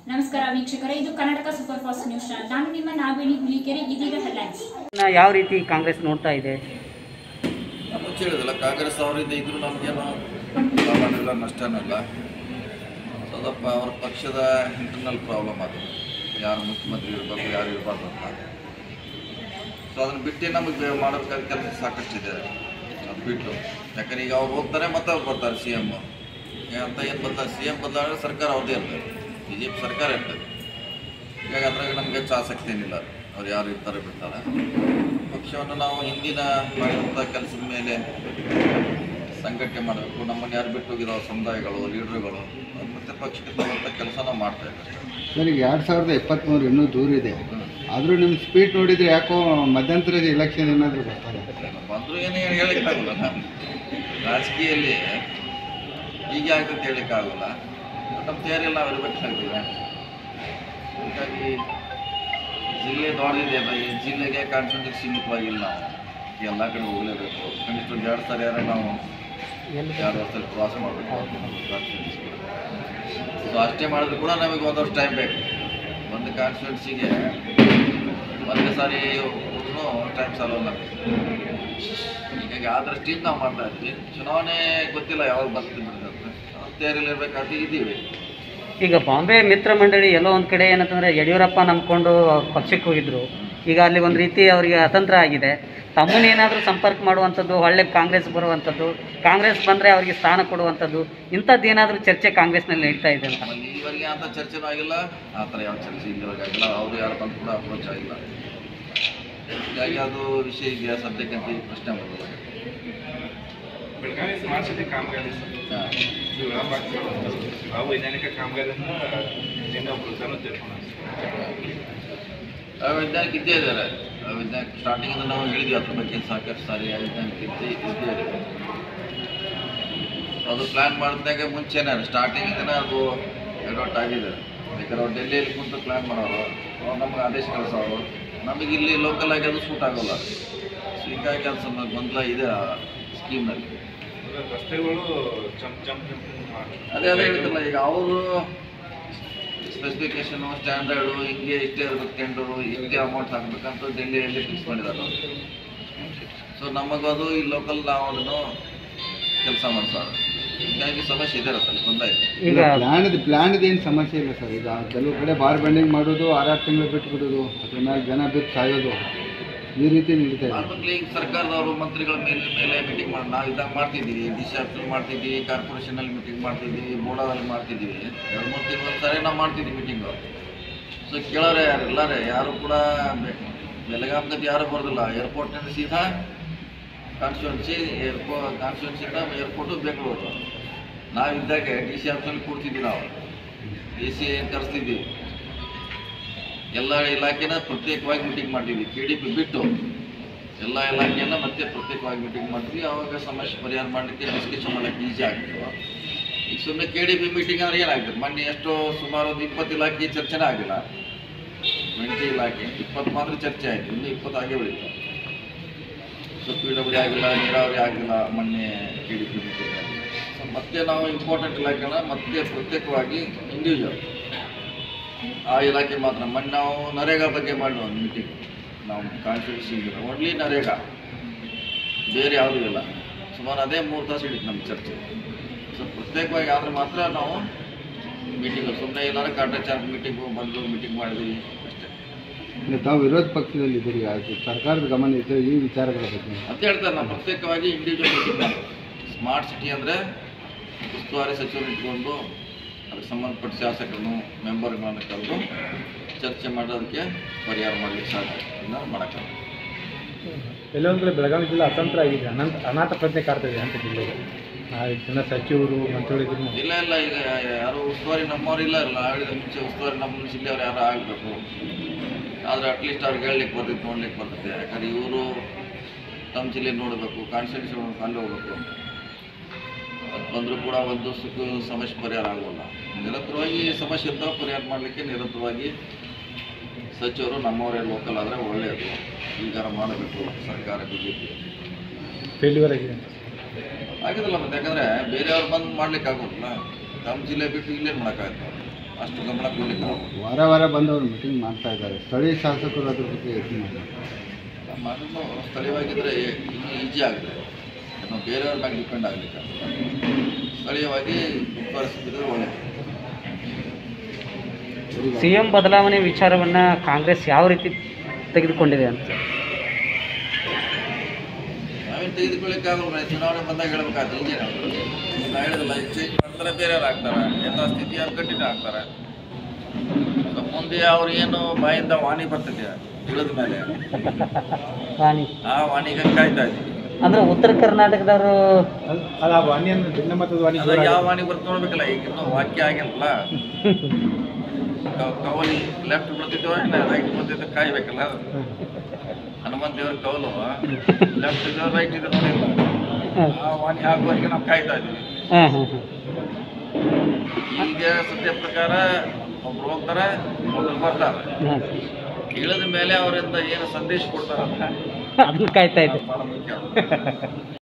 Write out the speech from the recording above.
ನಮಸ್ಕಾರ ವೀಕ್ಷಕರೇ ಇದು Karnataka super fast news channel ನಾನು ನಿಮ್ಮ ನಾಗವೇಣಿ ಹುಲಿಕೆರೆ ಇದೀಗ ಹೆಡ್ಲೈನ್ಸ್ ನಾ ಯಾವ ರೀತಿ ಕಾಂಗ್ರೆಸ್ ನೋಡ್ತಾ ಇದೆ ಮುಂಚೆ ಹೇಳಿದಲ್ಲ ಕಾಂಗ್ರೆಸ್ ಅವರಿಂದ ಇದ್ರು ನಮಗೇನು ಲಾಭನಿಲ್ಲ ನಷ್ಟನಿಲ್ಲ ಸ್ವಲ್ಪ ಅವ್ರ ಪಕ್ಷದ ಇಂಟರ್ನಲ್ ಪ್ರಾಬ್ಲಮ್ ಅದು ಯಾರು ಮುಖ್ಯಮಂತ್ರಿ ಇರಬೇಕು ಯಾರು ಇರಬಾರ್ದು ಅಂತ ಸೊ ಅದನ್ನು ಬಿಟ್ಟು ನಮಗೆ ಮಾಡೋದಕ್ಕೆ ಕೆಲಸ ಸಾಕಷ್ಟಿದೆ ಅದು ಬಿಟ್ಟು ಯಾಕಂದ್ರೆ ಈಗ ಅವ್ರು ಹೋಗ್ತಾರೆ ಮತ್ತೆ ಅವ್ರು ಬರ್ತಾರೆ ಸಿ ಎಮ್ ಅಂತ ಏನು ಬರ್ತಾರೆ ಸಿ ಎಮ್ ಬದಲಾದ್ರೆ ಸರ್ಕಾರ ಅವ್ರದ್ದೇ ಇರ್ತದೆ ಬಿ ಜೆ ಪಿ ಸರ್ಕಾರ ಇರ್ತದೆ ಹೀಗಾಗಿ ಅದ್ರಾಗ ನಮಗೆ ಹೆಚ್ಚು ಆಸಕ್ತಿ ಏನಿಲ್ಲ ಅವ್ರು ಯಾರು ಇರ್ತಾರೆ ಬಿಡ್ತಾರೆ ಪಕ್ಷವನ್ನು ನಾವು ಹಿಂದಿನ ಮಾಡಿದಂಥ ಕೆಲಸದ ಮೇಲೆ ಸಂಘಟನೆ ಮಾಡಬೇಕು ನಮ್ಮನ್ನು ಯಾರು ಬಿಟ್ಟು ಹೋಗಿರೋ ಸಮುದಾಯಗಳು ಲೀಡರ್ಗಳು ಅವ್ರ ಮತ್ತೆ ಪಕ್ಷಕ್ಕೆ ತಗೊಂಥ ಕೆಲಸ ನಾವು ಮಾಡ್ತಾ ಇದ್ದೀವಿ ಸರ್ ಈಗ ಎರಡು ಸಾವಿರದ ಇಪ್ಪತ್ತ್ಮೂರು ಇನ್ನೂ ದೂರ ಇದೆ ಆದರೂ ನಿಮ್ಮ ಸ್ಪೀಡ್ ನೋಡಿದರೆ ಯಾಕೋ ಮಧ್ಯಂತರದ ಎಲೆಕ್ಷನ್ ಏನಾದರೂ ಬರ್ತಾರೆ ಬಂದರೂ ಏನು ಹೇಳಿಕ್ಕಾಗಲ್ಲ ನಾನು ರಾಜಕೀಯಲ್ಲಿ ಹೀಗೆ ಆಗ್ತದೆ ಹೇಳಿಕ್ಕಾಗಲ್ಲ ನಮ್ಮ ತಯಾರಿಯಲ್ಲಿ ನಾವು ಇರಬೇಕಾಗ್ತದೆ ಹೀಗಾಗಿ ಜಿಲ್ಲೆ ದೊಡ್ಡದಿದೆ ಅಲ್ಲ, ಈ ಜಿಲ್ಲೆಗೆ ಕಾನ್ಸಂಟ್ರೇಟ್ ಸೀಮಿತವಾಗಿಲ್ಲ ನಾವು ಎಲ್ಲ ಕಡೆ ಹೋಗಲೇಬೇಕು ಕನಿಷ್ಠ ಒಂದು ಎರಡು ಸರಿ ಯಾರು ನಾವು ಎರಡು ವರ್ಷದಲ್ಲಿ ಪ್ರವಾಸ ಮಾಡಬೇಕು ಸೊ ಅಷ್ಟೇ ಮಾಡಿದ್ರು ಕೂಡ ನಮಗೆ ಒಂದು ವರ್ಷ ಟೈಮ್ ಬೇಕು ಒಂದು ಕಾನ್ಸ್ಟಿಟ್ಯೂನ್ಸಿಗೆ ಒಂದೇ ಸಾರಿ ಹೋದ್ರೂ ಟೈಮ್ ಸಾಲಲ್ಲ ಹೀಗಾಗಿ ಆ ದೃಷ್ಟಿಯಿಂದ ನಾವು ಮಾಡ್ತಾ ಇದ್ವಿ ಚುನಾವಣೆ ಗೊತ್ತಿಲ್ಲ ಯಾವಾಗ ಬರ್ತದೆ ಬಿಡ್ತದೆ ತಯಾರಿಯಲ್ಲಿ ಇರಬೇಕಾಗಿ ಇದ್ದೀವಿ ಈಗ ಬಾಂಬೆ ಮಿತ್ರ ಮಂಡಳಿ ಎಲ್ಲೋ ಒಂದು ಕಡೆ ಏನಂತಂದರೆ ಯಡಿಯೂರಪ್ಪ ನಂಬ್ಕೊಂಡು ಪಕ್ಷಕ್ಕೆ ಹೋಗಿದ್ರು ಈಗ ಅಲ್ಲಿ ಒಂದು ರೀತಿ ಅವರಿಗೆ ಅತಂತ್ರ ಆಗಿದೆ ತಮ್ಮನ್ನೇನಾದರೂ ಸಂಪರ್ಕ ಮಾಡುವಂಥದ್ದು ಒಳ್ಳೆ ಕಾಂಗ್ರೆಸ್ ಬರುವಂಥದ್ದು ಕಾಂಗ್ರೆಸ್ ಬಂದರೆ ಅವರಿಗೆ ಸ್ಥಾನ ಕೊಡುವಂಥದ್ದು ಇಂಥದ್ದು ಏನಾದರೂ ಚರ್ಚೆ ಕಾಂಗ್ರೆಸ್ನಲ್ಲಿ ನಡೀತಾ ಇದೆ ಅಂತ ನಮ್ಮಲ್ಲಿ ಈವರೆಗೆ ಅಂತ ಚರ್ಚೆನೂ ಆಗಿಲ್ಲ ಆ ಥರ ಯಾವ ಚರ್ಚೆ ಇಲ್ಲಿವರೆಗೆ ಆಗಿಲ್ಲ ಅವರು ಯಾರು ಬಂದು ಕೂಡ ಅಪ್ರೋಚ್ ಆಗಿಲ್ಲ ಹೀಗಾಗಿ ಅದು ವಿಷಯ ಇದೆಯಾ ಸದ್ಯಕ್ಕಂತ ಈ ಪ್ರಶ್ನೆ ಬರೋಲ್ಲ ಬೆಳಗಾವಿ ಸ್ಮಾರ್ಟ್ ಸಿಟಿ ಕಾಮಗಾರಿ ಸರ್. ಹಾಂ ಇದು ವಿಳಂಬ ಆಗ್ತಿರೋದು. ಅವೈಜ್ಞಾನಿಕ ಕಾಮಗಾರಿಯಿಂದ ನಿನ್ನೆ ಒಬ್ರು ಜನ ತೀರ್ಕೊಂಡು ವೈಜ್ಞಾನಿಕ ಇದ್ದೇ ಇದ್ದಾರೆ ವೈಜ್ಞಾನಿಕ ಸ್ಟಾರ್ಟಿಂಗಿಂದ ನಾವು ಹೇಳಿದ್ವಿ ಅದ್ರ ಬಗ್ಗೆ ಸಾಕಷ್ಟು ಸಾರಿ ವೈಜ್ಞಾನಿಕ ಇದ್ದೇ ಇದ್ದೇ ಇದೆ ಅದು ಪ್ಲ್ಯಾನ್ ಮಾಡಿದಾಗ ಮುಂಚೆನೇ ಸ್ಟಾರ್ಟಿಂಗಿಂದನೇ ಅದು ಎಡವಟ್ ಆಗಿದೆ ಯಾಕಂದ್ರೆ ಅವ್ರು ಡೆಲ್ಲಿಯಲ್ಲಿ ಕುಂತು ಪ್ಲ್ಯಾನ್ ಮಾಡೋರು ಅವ್ರು ನಮ್ಗೆ ಆದೇಶ ಕಳಿಸೋರು ನಮಗೆ ಇಲ್ಲಿ ಲೋಕಲ್ ಆಗಿ ಅದು ಸೂಟ್ ಆಗೋಲ್ಲ ಸೊ ಹೀಗಾಗಿ ಅದು ಸ್ವಲ್ಪ ಗೊಂದಲ ಇದೆ ಆ ಸ್ಕೀಮ್ನಲ್ಲಿ ರಸ್ತೆಗಳು ಜಂಪ್ ಜಂಪ್ ಜಂಪ್ ಮಾಡಿ ಅದೇ ಅದೇ ಹೇಳ್ತಿಲ್ಲ ಈಗ ಅವರು ಸ್ಪೆಸಿಫಿಕೇಶನು ಸ್ಟ್ಯಾಂಡರ್ಡು ಹಿಂಗೆ ಇಷ್ಟೇ ಇರಬೇಕು ಟೆಂಡರು ಇಷ್ಟೇ ಅಮೌಂಟ್ ಹಾಕ್ಬೇಕಂತ ಡೆಲ್ಲಿಯಲ್ಲಿ ಫಿಕ್ಸ್ ಮಾಡಿದ್ದಾರೆ ಅವರು ಸೊ ನಮಗದು ಈ ಲೋಕಲ್ ನಾವು ಅದನ್ನು ಕೆಲಸ ಮಾಡ್ತಾರೆ ಹೀಗಾಗಿ ಸಮಸ್ಯೆ ಇದೆ ಇರುತ್ತಲ್ಲ ತೊಂದರೆ ಇದೆ ಈಗ ಈಗ ಪ್ಲ್ಯಾನ್ದು ಪ್ಲ್ಯಾನ್ದು ಏನು ಸಮಸ್ಯೆ ಇಲ್ಲ ಸರ್ ಈಗ ಕೆಲವು ಕಡೆ ಬಾರ್ ಬೆಂಡಿಂಗ್ ಮಾಡೋದು ಆರಾರು ತಿಂಗಳು ಬಿಟ್ಬಿಡೋದು ಅದ್ರ ಮೇಲೆ ಜನ ಬಿಟ್ಟು ಸಾಯೋದು ಈ ರೀತಿ ನಡೀತಾ ಇದೆ ನಾರ್ಮಲಿ ಈಗ ಸರ್ಕಾರದವರು ಮಂತ್ರಿಗಳ ಮೇಲೆ ಮೇಲೆ ಮೀಟಿಂಗ್ ಮಾಡಿ ನಾವು ಇದ್ದಾಗ ಮಾಡ್ತಿದ್ದೀವಿ ಡಿ ಸಿ ಆಫೀಸಲ್ಲಿ ಮಾಡ್ತಿದ್ದೀವಿ ಕಾರ್ಪೊರೇಷನಲ್ಲಿ ಮೀಟಿಂಗ್ ಮಾಡ್ತಿದ್ದೀವಿ ಬೋರ್ಡಲ್ಲಿ ಮಾಡ್ತಿದ್ದೀವಿ ಎರಡು ಮೂರು ತಿಂಗಳು ಒಂದ್ಸಾರಿ ನಾವು ಮಾಡ್ತಿದ್ದೀವಿ ಮೀಟಿಂಗು ಸೊ ಕೇಳೋರೆ ಯಾರು ಇಲ್ಲಾರೆ ಯಾರು ಕೂಡ ಬೆ- ಬೆಳಗಾಂಗದ್ದು ಯಾರು ಬರೋದಿಲ್ಲ ಏರ್ಪೋರ್ಟ್ನಿಂದ ಸೀದಾ ಕಾನ್ಸ್ಟಿಟ್ಯೂನ್ಸಿ ಏರ್ಪೋ ಕಾನ್ಸ್ಟಿಟ್ಯೂನ್ಸಿಂದ ಏರ್ಪೋರ್ಟು ಬೆಂಗಳೂರು ನಾವು ಇದ್ದಾಗೆ ಡಿ ಸಿ ಆಫೀಸಲ್ಲಿ ಕೂಡ್ತಿದ್ವಿ ನಾವು ಡಿ ಸಿ ಏನು ಕರೆಸ್ತಿದ್ವಿ ಎಲ್ಲ ಇಲಾಖೆನ ಪ್ರತ್ಯೇಕವಾಗಿ ಮೀಟಿಂಗ್ ಮಾಡ್ತೀವಿ ಕೆ ಡಿ ಪಿ ಬಿಟ್ಟು ಎಲ್ಲ ಇಲಾಖೆಯನ್ನ ಮತ್ತೆ ಪ್ರತ್ಯೇಕವಾಗಿ ಮೀಟಿಂಗ್ ಮಾಡ್ತೀವಿ ಆವಾಗ ಸಮಸ್ಯೆ ಪರಿಹಾರ ಮಾಡಲಿಕ್ಕೆ ಡಿಸ್ಕಷನ್ ಮಾಡಲಿಕ್ಕೆ ಈಸಿ ಆಗ್ತದೆ ಈಗ ಸುಮ್ಮನೆ ಕೆ ಡಿ ಪಿ ಮೀಟಿಂಗ್ ಅಂದ್ರೆ ಏನಾಗ್ತದೆ ಮೊನ್ನೆ ಎಷ್ಟೋ ಸುಮಾರು ಒಂದು ಇಪ್ಪತ್ತು ಇಲಾಖೆ ಚರ್ಚೆನೇ ಆಗಿಲ್ಲ ಟ್ವೆಂಟಿ ಇಲಾಖೆ ಇಪ್ಪತ್ತು ಮಾತ್ರ ಚರ್ಚೆ ಆಯಿತು ಇನ್ನು ಇಪ್ಪತ್ತು ಆಗೇ ಉಳಿತು ಸೊ ಪಿ ಡಬ್ಲ್ಯೂ ಆಗಿಲ್ಲ ನೀರಾವರಿ ಆಗಿಲ್ಲ ಮೊನ್ನೆ K D P meeting so ಮತ್ತೆ ನಾವು ಇಂಪಾರ್ಟೆಂಟ್ ಇಲಾಖೆನ ಮತ್ತೆ ಪ್ರತ್ಯೇಕವಾಗಿ ಇಂಡಿವಿಜುವಲ್ ಆ ಇಲಾಖೆ ಮಾತ್ರ ಮೊನ್ನೆ ನಾವು ನರೇಗಾ ಬಗ್ಗೆ ಮಾಡಿದ್ವಿ ಒಂದು ಮೀಟಿಂಗ್ ನಾವು ಕಾನ್ಸ್ಟಿಟ್ಯೂನ್ಸಿ ಓನ್ಲಿ ನರೇಗಾ ಬೇರೆ ಯಾವುದೂ ಇಲ್ಲ ಸುಮಾರು ಅದೇ ಮೂರು ತಾಸು ಹಿಡಿತು ನಮ್ಮ ಚರ್ಚೆ ಸೊ ಪ್ರತ್ಯೇಕವಾಗಿ ಆದರೆ ಮಾತ್ರ ನಾವು ಮೀಟಿಂಗು ಸುಮ್ಮನೆ ಏನಾದ್ರು ಕಾಂಟ್ರಾಕ್ಟ್ ಮೀಟಿಂಗು ಬಂದು ಮೀಟಿಂಗ್ ಮಾಡಿದ್ವಿ ಅಷ್ಟೇ ಈಗ ತಾವು ವಿರೋಧ ಪಕ್ಷದಲ್ಲಿ ಇದ್ದೀರಿ ಅದು ಸರ್ಕಾರದ ಗಮನ ಇದೆ ಈ ವಿಚಾರಗಳ ಬಗ್ಗೆ ಅಂತ ಹೇಳ್ತಾರೆ ನಾವು ಪ್ರತ್ಯೇಕವಾಗಿ ಇಂಡಿವಿಜುವಲ್ ಮೀಟಿಂಗ್ ಮಾಡಬೇಕು ಸ್ಮಾರ್ಟ್ ಸಿಟಿ ಅಂದರೆ ಉಸ್ತುವಾರಿ ಸಚಿವರು ಇಟ್ಕೊಂಡು ಅದಕ್ಕೆ ಸಂಬಂಧಪಟ್ಟ ಶಾಸಕರನ್ನು ಮೆಂಬರ್ಗಳನ್ನು ಕರೆದು ಚರ್ಚೆ ಮಾಡೋದಕ್ಕೆ ಪರಿಹಾರ ಮಾಡಲಿಕ್ಕೆ ಸಾಧ್ಯ ಇಲ್ಲ ಮಾಡೋಕ್ಕಾಗಲ್ಲ ಎಲ್ಲೊಂದು ಕಡೆ ಬೆಳಗಾವಿ ಜಿಲ್ಲೆ ಅತಂತ್ರ ಆಗಿದೆ ಅನಂತ ಅನಾಥ ಪ್ರಜ್ಞೆ ಕಾಡ್ತಿದೆ ಅಂತ ಜಿಲ್ಲೆಗೆ ನಾಲ್ಕು ಜನ ಸಚಿವರು ಮಂತ್ರಿಗಳಿದ್ರು ಇಲ್ಲ ಇಲ್ಲ ಈಗ ಯಾರು ಉಸ್ತುವಾರಿ ನಮ್ಮವ್ರು ಇಲ್ಲ ಇಲ್ಲ ಆಳಿದ ಮುಂಚೆ ಉಸ್ತುವಾರಿ ನಮ್ಮ ಜಿಲ್ಲೆಯವ್ರು ಯಾರು ಆಗಬೇಕು ಆದರೆ ಅಟ್ಲೀಸ್ಟ್ ಅವ್ರಿಗೆ ಹೇಳಲಿಕ್ಕೆ ಬರ್ತೈತೆ ನೋಡ್ಲಿಕ್ಕೆ ಬರ್ತೈತೆ ಯಾಕಂದ್ರೆ ಇವರು ತಮ್ಮ ಜಿಲ್ಲೆ ನೋಡಬೇಕು ಕಾನ್ಸ್ಟಿಟ್ಯೂನ್ಸಿ ಅಲ್ಲಿ ಹೋಗ್ಬೇಕು ಅದು ಬಂದರೂ ಕೂಡ ಒಂದು ಸುಖ ಸಮಸ್ಯೆ ಪರಿಹಾರ ಆಗೋಲ್ಲ ನಿರಂತರವಾಗಿ ಸಮಸ್ಯೆ ಇರ್ತಾವೆ ಪರಿಹಾರ ಮಾಡಲಿಕ್ಕೆ ನಿರಂತರವಾಗಿ ಸಚಿವರು ನಮ್ಮವರೇ ಲೋಕಲ್ ಆದರೆ ಒಳ್ಳೆಯದು ಈಗಾರ ಮಾಡಬೇಕು ಸರ್ಕಾರ ಬಿ ಜೆ ಪಿ ಫೇಲ್ಯೂರ್ ಆಗಿದೆ ಅಂತ ಆಗಿದಲ್ಲ ಮತ್ತೆ ಯಾಕಂದರೆ ಬೇರೆಯವ್ರು ಬಂದು ಮಾಡ್ಲಿಕ್ಕೆ ಆಗೋದಿಲ್ಲ ನಮ್ಮ ಜಿಲ್ಲೆ ಬಿಟ್ಟು ಇಲ್ಲೇ ಮಾಡೋಕ್ಕಾಗತ್ತೆ ಅಷ್ಟು ಗಮನ ಕೊಡಲಿಕ್ಕೆ ಆಗೋದು ವಾರ ವಾರ ಬಂದವರು ಮೀಟಿಂಗ್ ಮಾಡ್ತಾ ಇದ್ದಾರೆ ಸ್ಥಳೀಯ ಶಾಸಕರು ಅದ್ರ ಬಗ್ಗೆ ಯೋಚನೆ ಮಾಡ್ತಾರೆ ಮಾಡೋದು ಸ್ಥಳೀಯವಾಗಿದ್ದರೆ ಇನ್ನೂ ಈಜಿ ಆಗುತ್ತೆ ನಾವು ಬೇರೆಯವ್ರ ಮೇಲೆ ಡಿಪೆಂಡ್ ಆಗಲಿಕ್ಕೆ ಸ್ಥಳೀಯವಾಗಿ ಮುಂದುವರಿಸಿದ್ರೆ ಒಳ್ಳೆಯದು ಸಿ ಎಂ ಬದಲಾವಣೆ ವಿಚಾರವನ್ನ ಕಾಂಗ್ರೆಸ್ ಯಾವ ರೀತಿ ತೆಗೆದುಕೊಂಡಿದೆ ಅಂತ ನಾವೇನು ತೆಗೆದುಕೊಳ್ಳಿಕ್ಕಾಗಲ್ಲ ಚುನಾವಣೆ ಬಂದಾಗ ಹೇಳ್ಬೇಕಾದ್ರೆ ಈಜಿ ನಾವು ನಾ ಹೇಳಿದಲ್ಲ ಈಗ ಚೇಂಜ್ ಮಾಡ್ತಾರೆ ಬೇರೆಯವ್ರು ಆಗ್ತಾರೆ ಯಥಾಸ್ಥಿತಿ ಅವ್ರು ಕಂಟಿನ್ಯೂ ಆಗ್ತಾರೆ ಸೊ ಮುಂದೆ ಅವ್ರು ಏನು ಬಾಯಿಂದ ವಾಣಿ ಬರ್ತದೆ ಇಳಿದ ಮೇಲೆ ಹಾನಿ ಆ ವಾಣಿಗೆ ಕಾಯ್ತಾ ಇದ್ದೀವಿ ಅಂದ್ರೆ ಉತ್ತರ ಕರ್ನಾಟಕದವರು ಅಲ್ಲ ಅಲ್ಲ ಆ ವಾಣಿ ಅಂದ್ರೆ ಭಿನ್ನ ಮತದ ವಾಣಿ ಅದ ಯಾವ ವಾಣಿ ಬರ್ತ ನೋಡ್ಬೇಕಲ್ಲ ಈಗ ಇನ್ನೂ ವಾಕ್ಯ ಆಗಿಲ್ಲ ಕವ್- ಕವಲಿ ಲೆಫ್ಟ್ ಬರ್ತಿದ್ದೇವ ರೈಟ್ ಬರ್ತಿದ್ದ ಕಾಯ್ಬೇಕಲ್ಲ ಹನುಮಂತ ದೇವ್ರ ಕವಲು ಲೆಫ್ಟ್ ಇದೆ ರೈಟ್ ಇದೆ ನೋಡಿಲ್ಲ ಆ ವಾಣಿ ಆಗುವವರೆಗೆ ನಾವು ಕಾಯ್ತಾ ಇದ್ದೀವಿ ಹಾಂ ಹಾಂ ಹಾಂ ಈಗ ಸದ್ಯ ಪ್ರಕಾರ ಒಬ್ರು ಹೋಗ್ತಾರೆ ಒಬ್ರು ಬರ್ತಾರೆ ಹಾಂ ಇಳಿದ ಮೇಲೆ ಅವರಿಂದ ಏನು ಸಂದೇಶ ಕೊಡ್ತಾರಲ್ಲ ಅದನ್ನ ಕಾಯ್ತಾ ಇದ್ದೆ ಭಾಳ ಮುಖ್ಯ